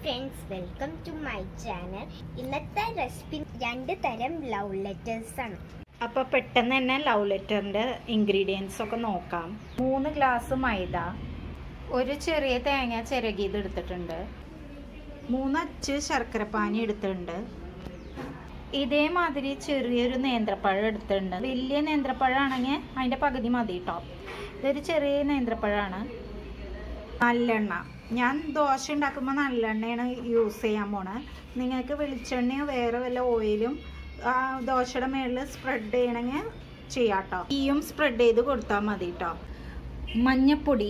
friends welcome to my channel ഇന്നത്തെ recipe രണ്ട് തരം ലവ് ലെറ്റേഴ്സ് ആണ് അപ്പോൾ പെട്ടെന്ന് തന്നെ ലവ് ലെറ്ററിൻ്റെ ഇൻഗ്രീഡിയൻസ് ഒക്കെ നോക്കാം മൂന്ന് ഗ്ലാസ് മൈദ ഒരു ചെറിയ തേങ്ങ ചിരകിയത് എടുത്തിട്ടുണ്ട് മൂന്ന് അച്ച് ശർക്കരപ്പാനി എടുത്തിട്ടുണ്ട് ഇതേമാതിരി ചെറിയൊരു നേന്ത്രപ്പഴം എടുത്തിട്ടുണ്ട് വലിയ നേന്ത്രപ്പഴമാണെങ്കിൽ അതിൻ്റെ പകുതി മതി കേട്ടോ ഇതൊരു ചെറിയ നേന്ത്രപ്പഴമാണ് നല്ലെണ്ണ ഞാൻ ദോശ ഉണ്ടാക്കുമ്പോൾ നല്ലെണ്ണയാണ് യൂസ് ചെയ്യാൻ പോണത് നിങ്ങൾക്ക് വെളിച്ചെണ്ണയോ വേറെ വല്ല ഓയിലും ആ ദോശയുടെ മേളിൽ സ്പ്രെഡ് ചെയ്യണമെങ്കിൽ ചെയ്യാം കേട്ടോ ഈയും സ്പ്രെഡ് ചെയ്ത് കൊടുത്താൽ മതി കേട്ടോ മഞ്ഞപ്പൊടി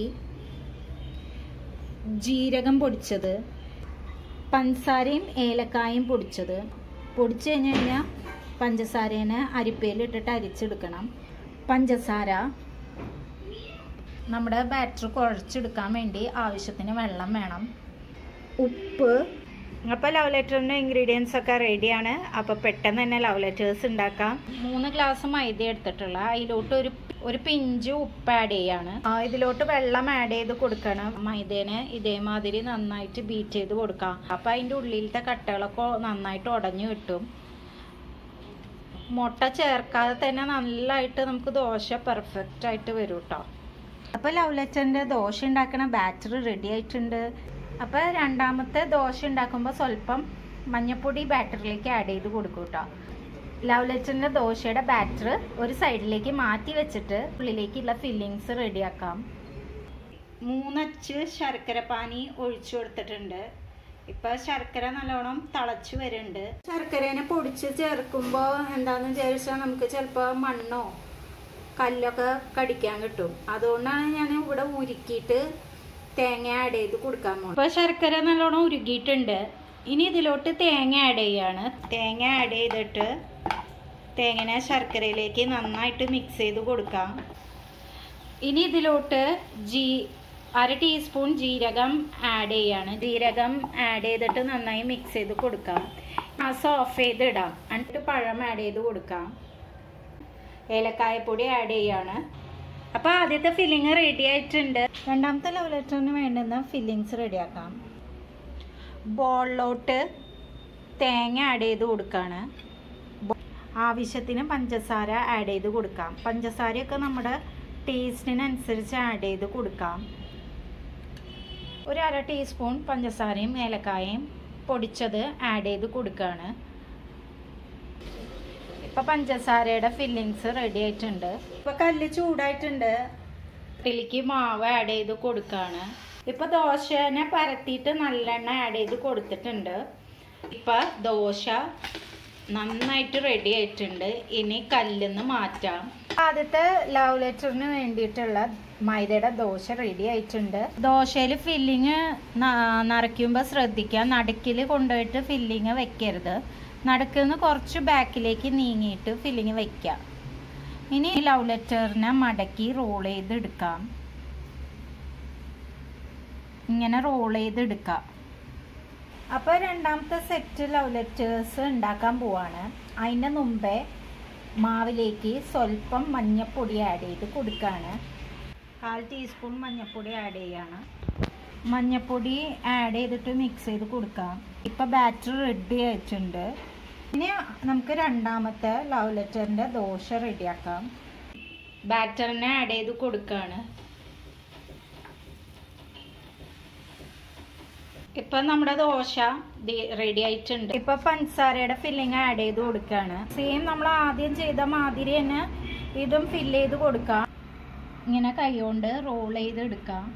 ജീരകം പൊടിച്ചത് പഞ്ചസാരയും ഏലക്കായും പൊടിച്ചത് പൊടിച്ചു കഴിഞ്ഞ് കഴിഞ്ഞാൽ പഞ്ചസാരേനെ അരിപ്പയിലിട്ടിട്ട് അരിച്ചെടുക്കണം പഞ്ചസാര നമ്മുടെ ബാറ്റർ കുഴച്ചെടുക്കാൻ വേണ്ടി ആവശ്യത്തിന് വെള്ളം വേണം ഉപ്പ് അപ്പോൾ ലവ് ലെറ്ററിൻ്റെ ഇൻഗ്രീഡിയൻസ് ഒക്കെ റെഡിയാണ് അപ്പോൾ പെട്ടെന്ന് തന്നെ ലവ് ലെറ്റേഴ്സ് ഉണ്ടാക്കാം മൂന്ന് ഗ്ലാസ് മൈദ എടുത്തിട്ടുള്ള അതിലോട്ട് ഒരു ഒരു പിഞ്ച് ഉപ്പ് ആഡ് ചെയ്യാണ് ആ, ഇതിലോട്ട് വെള്ളം ആഡ് ചെയ്ത് കൊടുക്കണം മൈദേനെ ഇതേമാതിരി നന്നായിട്ട് ബീറ്റ് ചെയ്ത് കൊടുക്കാം അപ്പോൾ അതിൻ്റെ ഉള്ളിലത്തെ കട്ടകളൊക്കെ നന്നായിട്ട് ഉടഞ്ഞു കിട്ടും മുട്ട ചേർക്കാതെ തന്നെ നല്ലതായിട്ട് നമുക്ക് ദോശ പെർഫെക്റ്റ് ആയിട്ട് വരും കേട്ടോ അപ്പോൾ ലവ് ലെറ്ററിൻ്റെ ദോശ ഉണ്ടാക്കണ ബാറ്റർ റെഡി ആയിട്ടുണ്ട് അപ്പോൾ രണ്ടാമത്തെ ദോശ ഉണ്ടാക്കുമ്പോൾ സ്വല്പം മഞ്ഞപ്പൊടി ബാറ്ററിലേക്ക് ആഡ് ചെയ്ത് കൊടുക്കും കേട്ടോ ലവ് ലെറ്ററിൻ്റെ ദോശയുടെ ബാറ്റർ ഒരു സൈഡിലേക്ക് മാറ്റി വെച്ചിട്ട് ഉള്ളിലേക്കുള്ള ഫില്ലിങ്സ് റെഡിയാക്കാം മൂന്നച്ച് ശർക്കര പാനി ഒഴിച്ചു കൊടുത്തിട്ടുണ്ട് ഇപ്പൊ ശർക്കര നല്ലോണം തിളച്ചു വരുന്നുണ്ട് ശർക്കരേനെ പൊടിച്ച് ചേർക്കുമ്പോൾ എന്താന്ന് വിചാരിച്ചാൽ നമുക്ക് ചിലപ്പോൾ മണ്ണോ കല്ലൊക്കെ കടിക്കാൻ കിട്ടും അതുകൊണ്ടാണ് ഞാൻ ഇവിടെ ഉരുക്കിയിട്ട് തേങ്ങ ആഡ് ചെയ്ത് കൊടുക്കാൻ പോകുന്നത് ഇപ്പൊ ശർക്കര നല്ലോണം ഉരുക്കിയിട്ടുണ്ട് ഇനി ഇതിലോട്ട് തേങ്ങ ആഡ് ചെയ്യാണ് തേങ്ങ ആഡ് ചെയ്തിട്ട് തേങ്ങനെ ശർക്കരയിലേക്ക് നന്നായിട്ട് മിക്സ് ചെയ്ത് കൊടുക്കാം ഇനി ഇതിലോട്ട് ജീ അര ടീസ്പൂൺ ജീരകം ആഡ് ചെയ്യാണ് ജീരകം ആഡ് ചെയ്തിട്ട് നന്നായി മിക്സ് ചെയ്ത് കൊടുക്കാം മാസം ഓഫ് ചെയ്ത് ഇടാം എന്നിട്ട് പഴം ആഡ് ചെയ്ത് കൊടുക്കാം ഏലക്കായപ്പൊടി ആഡ് ചെയ്യാണ് അപ്പോൾ ആദ്യത്തെ ഫില്ലിങ് റെഡി ആയിട്ടുണ്ട് രണ്ടാമത്തെ ലവ് ലെറ്ററിന് വേണ്ടുന്ന ഫില്ലിങ്സ് റെഡിയാക്കാം ബോളിലോട്ട് തേങ്ങ ആഡ് ചെയ്ത് കൊടുക്കുകയാണ് ആവശ്യത്തിന് പഞ്ചസാര ആഡ് ചെയ്ത് കൊടുക്കാം പഞ്ചസാരയൊക്കെ നമ്മുടെ ടേസ്റ്റിനനുസരിച്ച് ആഡ് ചെയ്ത് കൊടുക്കാം ഒരു അര ടീസ്പൂൺ പഞ്ചസാരയും ഏലക്കായയും പൊടിച്ചത് ആഡ് ചെയ്ത് കൊടുക്കുകയാണ് ഇപ്പൊ പഞ്ചസാരയുടെ ഫില്ലിങ്സ് റെഡി ആയിട്ടുണ്ട് ഇപ്പൊ കല്ല് ചൂടായിട്ടുണ്ട് ഇതിലേക്ക് മാവ് ആഡ് ചെയ്ത് കൊടുക്കാണ് ഇപ്പൊ ദോശനെ പരത്തിയിട്ട് നല്ലെണ്ണ ആഡ് ചെയ്ത് കൊടുത്തിട്ടുണ്ട് ഇപ്പൊ ദോശ നന്നായിട്ട് റെഡി ആയിട്ടുണ്ട് ഇനി കല്ലിന്ന് മാറ്റാം ആദ്യത്തെ ലവ് ലെറ്ററിന് വേണ്ടിയിട്ടുള്ള മൈദയുടെ ദോശ റെഡി ആയിട്ടുണ്ട് ദോശയിൽ ഫില്ലിങ് നിറയ്ക്കുമ്പോൾ ശ്രദ്ധിക്കുക നടുക്കിൽ കൊണ്ടുപോയിട്ട് ഫില്ലിങ് വെക്കരുത് നടുക്കിന്ന് കുറച്ച് ബാക്കിലേക്ക് നീങ്ങിയിട്ട് ഫില്ലിങ് വെക്കാം ഇനി ലവ് ലെറ്ററിനെ മടക്കി റോൾ ചെയ്തെടുക്കാം ഇങ്ങനെ റോൾ ചെയ്തെടുക്കാം അപ്പോൾ രണ്ടാമത്തെ സെറ്റ് ലവ് ലെറ്റേഴ്സ് ഉണ്ടാക്കാൻ പോവാണ് അതിൻ്റെ മുമ്പേ മാവിലേക്ക് സ്വല്പം മഞ്ഞപ്പൊടി ആഡ് ചെയ്ത് കൊടുക്കുകയാണ് കാൽ ടീസ്പൂൺ മഞ്ഞപ്പൊടി ആഡ് ചെയ്യാണ് മഞ്ഞപ്പൊടി ആഡ് ചെയ്തിട്ട് മിക്സ് ചെയ്ത് കൊടുക്കാം ഇപ്പം ബാറ്റർ റെഡി ആയിട്ടുണ്ട് ഇനി നമുക്ക് രണ്ടാമത്തെ ലവ് ലെറ്ററിൻ്റെ ദോശ റെഡിയാക്കാം ബാറ്ററിനെ ആഡ് ചെയ്ത് കൊടുക്കുകയാണ് ഇപ്പൊ നമ്മുടെ ദോശ റെഡി ആയിട്ടുണ്ട് ഇപ്പൊ പഞ്ചസാരയുടെ ഫില്ലിങ് ആഡ് ചെയ്ത് കൊടുക്കുകയാണ് സെയിം നമ്മൾ ആദ്യം ചെയ്ത മാതിരി തന്നെ ഇതും ഫില്ല് ചെയ്ത് കൊടുക്കാം ഇങ്ങനെ കൈകൊണ്ട് റോൾ ചെയ്ത് എടുക്കാം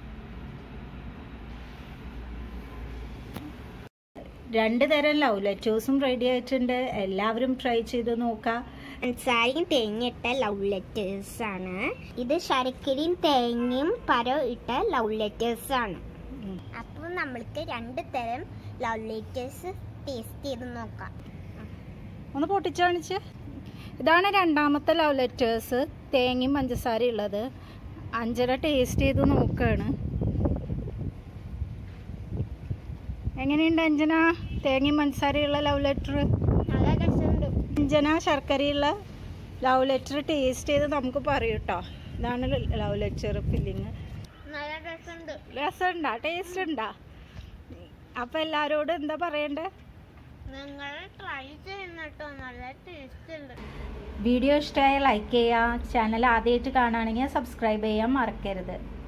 രണ്ട് തരം ലവ് ലെറ്റേഴ്സും റെഡി ആയിട്ടുണ്ട് എല്ലാവരും ട്രൈ ചെയ്ത് നോക്കാം പഞ്ചസാരയും തേങ്ങ ഇട്ട ലവ് ലെറ്റേഴ്സ് ആണ് ഇത് ശർക്കരയും തേങ്ങയും പരം ഇട്ട ലവ് ലെറ്റേഴ്സ് ആണ് അപ്പോൾ നമ്മൾക്ക് രണ്ട് തരം ലവ് ലെറ്റേഴ്സ് ടേസ്റ്റ് ചെയ്ത് നോക്കാം ഒന്ന് പൊട്ടിച്ച് കാണിച്ച് ഇതാണ് രണ്ടാമത്തെ ലവ് ലെറ്റേഴ്സ് തേങ്ങയും പഞ്ചസാരയും ഉള്ളത് അഞ്ചര ടേസ്റ്റ് ചെയ്ത് നോക്കുകയാണ് എങ്ങനെയുണ്ട് അഞ്ജന തേങ്ങയും പഞ്ചസാരയുള്ള ലവ് ലെറ്റർ നല്ല രസമുണ്ട് അഞ്ജന ശർക്കരയുള്ള ലവ് ലെറ്റർ ടേസ്റ്റ് ചെയ്ത് നമുക്ക് പറയും കേട്ടോ ഇതാണ് ലവ് ലെറ്റർ ഫില്ലിങ് നല്ല രസമുണ്ട് രസമുണ്ടാ ടേസ്റ്റ് ഉണ്ടാ അപ്പൊ എല്ലാരോടും എന്താ പറയണ്ടേ നിങ്ങൾ ട്രൈ ചെയ്യുന്ന കേട്ടോ നല്ല ടേസ്റ്റ് ഉണ്ട് വീഡിയോ ഇഷ്ടമായ ലൈക്ക് ചെയ്യുക ചാനൽ ആദ്യമായിട്ട് കാണുകയാണെങ്കിൽ സബ്സ്ക്രൈബ് ചെയ്യാൻ മറക്കരുത്